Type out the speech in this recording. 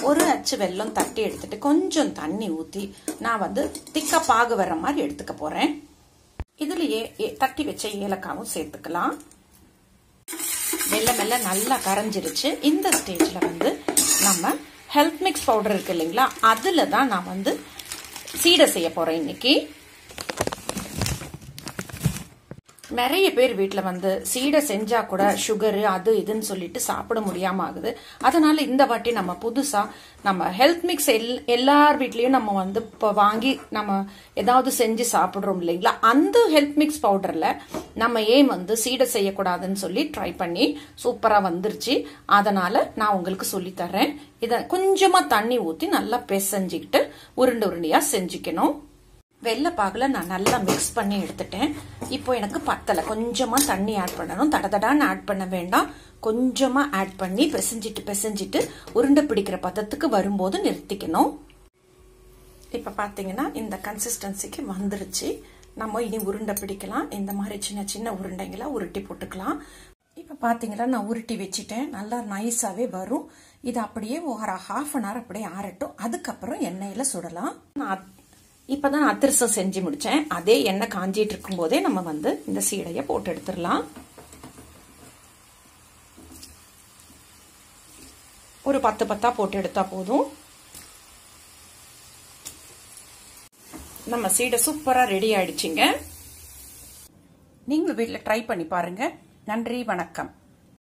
ஒரு அச்சு வெல்லம் தட்டி எடுத்துட்டு கொஞ்சம் தண்ணி ஊற்றி நான் வந்து திக்கா பாகு வர்ற மாதிரி எடுத்துக்க போறேன் இதுலயே ஏ- தட்டி வச்ச ஏலக்காவும் சேர்த்துக்கலாம் மெல்ல மெல்ல நல்லா கரைஞ்சிருச்சு இந்த ஸ்டேஜ்ல வந்து நம்ம ஹெல்த் மிக்ஸ் பவுடர் இருக்கு இல்லைங்களா அதுல தான் நான் வந்து சீடை செய்ய போறேன் இன்னைக்கு நிறைய பேர் வீட்டில் வந்து சீடை செஞ்சா கூட சுகரு அது இதுன்னு சொல்லிட்டு சாப்பிட முடியாம ஆகுது அதனால இந்த வாட்டி நம்ம புதுசா நம்ம ஹெல்த் மிக்ஸ் எல் எல்லார் வீட்லயும் நம்ம வந்து இப்போ வாங்கி நம்ம ஏதாவது செஞ்சு சாப்பிடுறோம் இல்லைங்களா அந்த ஹெல்த் மிக்ஸ் பவுடர்ல நம்ம ஏன் வந்து சீடை செய்யக்கூடாதுன்னு சொல்லி ட்ரை பண்ணி சூப்பரா வந்துருச்சு அதனால நான் உங்களுக்கு சொல்லி தரேன் இதை கொஞ்சமா தண்ணி ஊத்தி நல்லா பிசைஞ்சுக்கிட்டு உருண்டை உருண்டையா செஞ்சுக்கணும் வெள்ளைப்பாகுல நான் நல்லா மிக்ஸ் பண்ணி எடுத்துட்டேன் இப்போ எனக்கு பத்தலை கொஞ்சமா தண்ணி ஆட் பண்ணணும் தடதடான்னு ஆட் பண்ண வேண்டாம் கொஞ்சமா ஆட் பண்ணி பிசைஞ்சிட்டு பிசைஞ்சிட்டு உருண்டை பிடிக்கிற பதத்துக்கு வரும்போது நிறுத்திக்கணும் இப்ப பாத்தீங்கன்னா இந்த கன்சிஸ்டன்சிக்கு வந்துருச்சு நம்ம இனி உருண்டை பிடிக்கலாம் இந்த மாதிரி சின்ன சின்ன உருண்டைங்களா உருட்டி போட்டுக்கலாம் இப்ப பாத்தீங்கன்னா நான் உருட்டி வச்சுட்டேன் நல்லா நைஸாவே வரும் இது அப்படியே ஒரு ஹாஃப் அன் ஹவர் அப்படியே ஆறட்டும் அதுக்கப்புறம் எண்ணெயில சுடலாம் நான் இப்பதான் அதிரசம் செஞ்சு முடிச்சேன் அதே எண்ணெய் காஞ்சிட்டு இருக்கும் போதே நம்ம வந்து இந்த சீடையை போட்டு எடுத்துடலாம் ஒரு பத்து பத்தா போட்டு எடுத்தா போதும் நம்ம சீடை சூப்பரா ரெடி ஆயிடுச்சுங்க நீங்களும் வீட்டில் ட்ரை பண்ணி பாருங்க நன்றி வணக்கம்